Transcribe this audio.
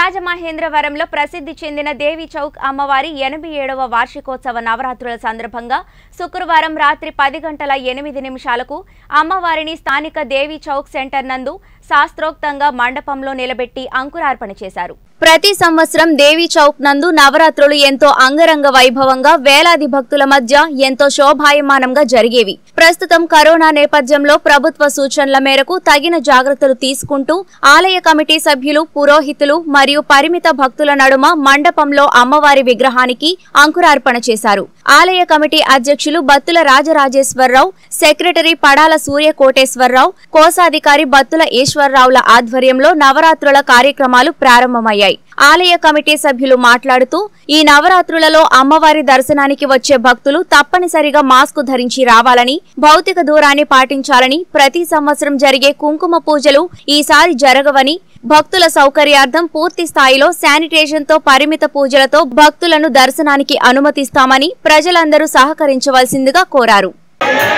రాజమహేంద్రవరంలో ప్రసిద్ధి చెందిన దేవి చౌక్ అమ్మవారి ఎనభై ఏడవ వార్షికోత్సవ నవరాత్రుల సందర్భంగా శుక్రవారం రాత్రి పది గంటల ఎనిమిది నిమిషాలకు అమ్మవారిని స్థానిక దేవి చౌక్ సెంటర్ నందు శాస్త్రోక్తంగా మండపంలో నిలబెట్టి అంకురార్పణ చేశారు ప్రతి సంవత్సరం దేవి చౌక్ నందు నవరాత్రులు ఎంతో అంగరంగ వైభవంగా వేలాది భక్తుల మధ్య ఎంతో శోభాయమానంగా జరిగేవి ప్రస్తుతం కరోనా నేపథ్యంలో ప్రభుత్వ సూచనల మేరకు తగిన జాగ్రత్తలు తీసుకుంటూ ఆలయ కమిటీ సభ్యులు పురోహితులు మరియు పరిమిత భక్తుల నడుమ మండపంలో అమ్మవారి విగ్రహానికి అంకురార్పణ చేశారు ఆలయ కమిటీ అధ్యక్షులు బత్తుల రాజరాజేశ్వరరావు సెక్రటరీ పడాల సూర్య కోటేశ్వరరావు కోశాధికారి బత్తుల ఈశ్వరరావుల ఆధ్వర్యంలో నవరాత్రుల కార్యక్రమాలు ప్రారంభమయ్యాయి ఆలయ కమిటీ సభ్యులు మాట్లాడుతూ ఈ నవరాత్రులలో అమ్మవారి దర్శనానికి వచ్చే భక్తులు తప్పనిసరిగా మాస్క్ ధరించి రావాలని భౌతిక దూరాన్ని పాటించాలని ప్రతి సంవత్సరం జరిగే కుంకుమ పూజలు ఈసారి జరగవని భక్తుల సౌకర్యార్థం పూర్తి స్థాయిలో శానిటేషన్ తో పరిమిత పూజలతో భక్తులను దర్శనానికి అనుమతిస్తామని ప్రజలందరూ సహకరించవలసిందిగా కోరారు